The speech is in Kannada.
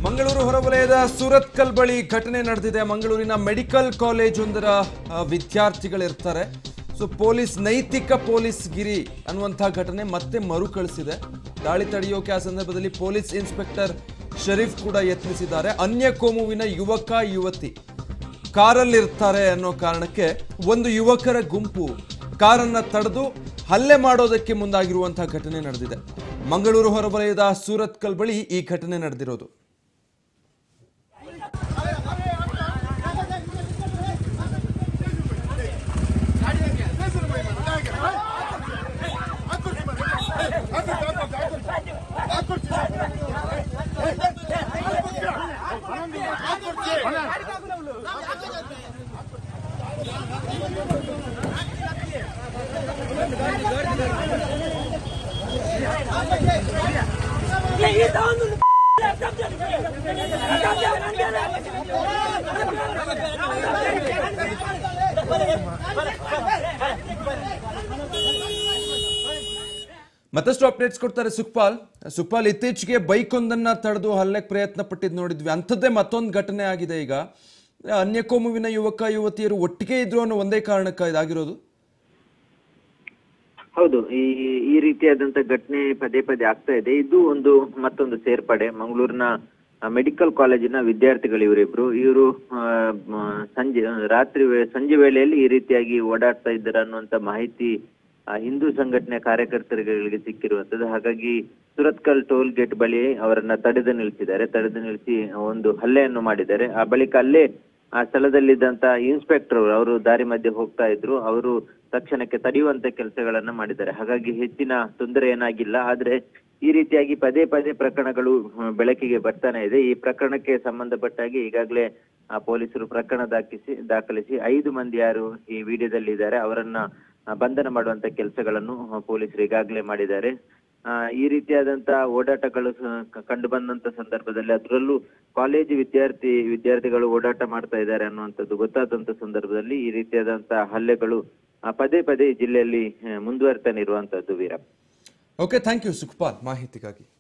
ಮಂಗಳೂರು ಹೊರವಲಯದ ಸೂರತ್ಕಲ್ ಬಳಿ ಘಟನೆ ನಡೆದಿದೆ ಮಂಗಳೂರಿನ ಮೆಡಿಕಲ್ ಕಾಲೇಜ್ ಒಂದರ ಆ, ವಿದ್ಯಾರ್ಥಿಗಳಿರ್ತಾರೆ ಸೊ ಪೊಲೀಸ್ ನೈತಿಕ ಪೊಲೀಸ್ ಗಿರಿ ಅನ್ನುವಂಥ ಘಟನೆ ಮತ್ತೆ ಮರುಕಳಿಸಿದೆ ದಾಳಿ ತಡೆಯೋಕೆ ಆ ಸಂದರ್ಭದಲ್ಲಿ ಪೊಲೀಸ್ ಇನ್ಸ್ಪೆಕ್ಟರ್ ಶರೀಫ್ ಕೂಡ ಯತ್ನಿಸಿದ್ದಾರೆ ಅನ್ಯ ಕೋಮುವಿನ ಯುವಕ ಯುವತಿ ಕಾರಲ್ಲಿರ್ತಾರೆ ಅನ್ನೋ ಕಾರಣಕ್ಕೆ ಒಂದು ಯುವಕರ ಗುಂಪು ಕಾರನ್ನ ತಡೆದು ಹಲ್ಲೆ ಮಾಡೋದಕ್ಕೆ ಮುಂದಾಗಿರುವಂತಹ ಘಟನೆ ನಡೆದಿದೆ ಮಂಗಳೂರು ಹೊರವಲಯದ ಸೂರತ್ಕಲ್ ಬಳಿ ಈ ಘಟನೆ ನಡೆದಿರೋದು ಮತ್ತಷ್ಟು ಅಪ್ಡೇಟ್ಸ್ ಕೊಡ್ತಾರೆ ಸುಖಪಾಲ್ ಸುಖಪಾಲ್ ಇತ್ತೀಚೆಗೆ ಬೈಕ್ ಒಂದನ್ನ ತಡೆದು ಹಲ್ಲೆಗೆ ಪ್ರಯತ್ನ ಪಟ್ಟಿದ್ದು ನೋಡಿದ್ವಿ ಅಂಥದ್ದೇ ಮತ್ತೊಂದು ಘಟನೆ ಆಗಿದೆ ಈಗ ಅನ್ಯ ಕೋಮುವಿನ ಯುವಕ ಯುವತಿಯರು ಒಟ್ಟಿಗೆ ಇದ್ರು ಅನ್ನೋ ಒಂದೇ ಕಾರಣಕ್ಕ ಇದಾಗಿರೋದು ಹೌದು ಈ ಈ ರೀತಿಯಾದಂತ ಘಟನೆ ಪದೇ ಪದೇ ಆಗ್ತಾ ಇದೆ ಇದು ಒಂದು ಮತ್ತೊಂದು ಸೇರ್ಪಡೆ ಮಂಗಳೂರಿನ ಮೆಡಿಕಲ್ ಕಾಲೇಜಿನ ವಿದ್ಯಾರ್ಥಿಗಳು ಇವರಿಬ್ರು ಇವರು ಸಂಜೆ ರಾತ್ರಿ ವೇ- ಸಂಜೆ ವೇಳೆಯಲ್ಲಿ ಈ ರೀತಿಯಾಗಿ ಓಡಾಡ್ತಾ ಇದ್ದಾರೆ ಅನ್ನುವಂತ ಮಾಹಿತಿ ಆ, ಹಿಂದೂ ಸಂಘಟನೆ ಕಾರ್ಯಕರ್ತರುಗಳಿಗೆ ಸಿಕ್ಕಿರುವಂತದ್ದು ಹಾಗಾಗಿ ಸುರತ್ಕಲ್ ಟೋಲ್ ಗೇಟ್ ಬಳಿ ಅವರನ್ನ ತಡೆದು ನಿಲ್ಲಿಸಿದ್ದಾರೆ ತಡೆದು ನಿಲ್ಲಿಸಿ ಒಂದು ಹಲ್ಲೆಯನ್ನು ಮಾಡಿದ್ದಾರೆ ಆ ಬಳಿಕ ಅಲ್ಲೇ ಆ ಸ್ಥಳದಲ್ಲಿದ್ದಂತ ಇನ್ಸ್ಪೆಕ್ಟರ್ ಅವರು ದಾರಿ ಮಧ್ಯೆ ಹೋಗ್ತಾ ಇದ್ರು ಅವರು ತಕ್ಷಣಕ್ಕೆ ತಡೆಯುವಂತ ಕೆಲಸಗಳನ್ನ ಮಾಡಿದ್ದಾರೆ ಹಾಗಾಗಿ ಹೆಚ್ಚಿನ ತೊಂದರೆ ಏನಾಗಿಲ್ಲ ಆದ್ರೆ ಈ ರೀತಿಯಾಗಿ ಪದೇ ಪದೇ ಪ್ರಕರಣಗಳು ಹ್ಮ್, ಬೆಳಕಿಗೆ ಬರ್ತಾನೆ ಇದೆ ಈ ಪ್ರಕರಣಕ್ಕೆ ಸಂಬಂಧಪಟ್ಟಾಗಿ ಈಗಾಗಲೇ ಆ ಪೊಲೀಸರು ಪ್ರಕರಣ ದಾಖಲಿಸಿ ದಾಖಲಿಸಿ ಐದು ಮಂದಿ ಯಾರು ಈ ವಿಡಿಯೋದಲ್ಲಿ ಇದ್ದಾರೆ ಅವರನ್ನ ಆ, ಬಂಧನ ಮಾಡುವಂತ ಕೆಲಸಗಳನ್ನು ಪೊಲೀಸರು ಈಗಾಗಲೇ ಮಾಡಿದ್ದಾರೆ ಆ, ಈ ರೀತಿಯಾದಂತ ಓಡಾಟಗಳು ಸ- ಕಂಡು ಬಂದಂತ ಸಂದರ್ಭದಲ್ಲಿ ಅದರಲ್ಲೂ ಕಾಲೇಜು ವಿದ್ಯಾರ್ಥಿ ವಿದ್ಯಾರ್ಥಿಗಳು ಓಡಾಟ ಮಾಡ್ತಾ ಇದ್ದಾರೆ ಅನ್ನುವಂಥದ್ದು ಗೊತ್ತಾದಂತ ಸಂದರ್ಭದಲ್ಲಿ ಈ ರೀತಿಯಾದಂತ ಹಲ್ಲೆಗಳು ಆ, ಪದೇ ಪದೇ ಈ ಜಿಲ್ಲೆಯಲ್ಲಿ ಆ, ಮುಂದುವರ್ತಾನೆ ಇರುವಂತದ್ದು Veera okay thank you Sukhpal ಮಾಹಿತಿಗಾಗಿ